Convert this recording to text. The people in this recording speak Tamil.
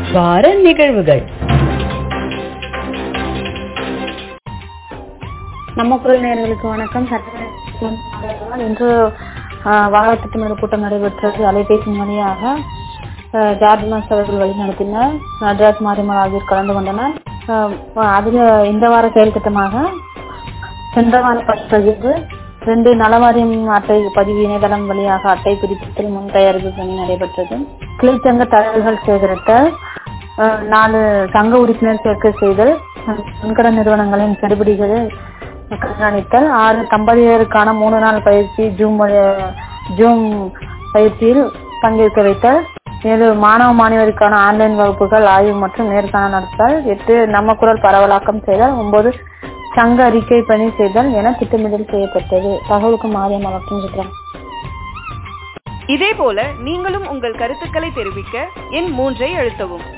வார நிகழ்வுகள் நம்ம குரல் நேயர்களுக்கு வணக்கம் சட்டமன்ற இன்று ஆஹ், வார திட்டமிடல் கூட்டம் நடைபெற்றது அலைபேசி வழியாக ஆஹ், ஜார்ஜ் மாஸ் அவர்கள் வழிநடத்தினர் நடராஜ் மாரிமல் ஆகியோர் கலந்து கொண்டனர் ஆஹ், அதில் இந்த வார செயல் திட்டமாக சென்ற வார பதிவு ரெண்டு நலவாரியம் அட்டை பதிவு இணையதளம் வழியாக அட்டை பிரித்தல் முன் தயாரிப்பு பணி நடைபெற்றது கிளைச்சங்க தகவல்கள் சேகரித்தல் ஆஹ், நாலு சங்க உறுப்பினர் சேர்க்கை செய்தல் முன்கடன் நிறுவனங்களின் கெடுபிடிகளை கண்காணித்தல் ஆறு தம்பதியருக்கான மூணு நாள் பயிற்சி ஜூம் வழி- ஜூம் பயிற்சியில் பங்கேற்க வைத்தல் ஏழு மாணவ மாணவருக்கான ஆன்லைன் வகுப்புகள் ஆய்வு மற்றும் நேர்காணல் நடத்தல் எட்டு நம்ம குரல் பரவலாக்கம் செய்தல் ஒன்பது சங்க அறிக்கை பணி செய்தல் என திட்டமிடல் செய்யப்பட்டது தகவலுக்கு மாறியம் மற்றும் இருக்கிறேன் இதேபோல நீங்களும் உங்கள் கருத்துக்களை தெரிவிக்க எண் மூன்றை அழுத்தவும்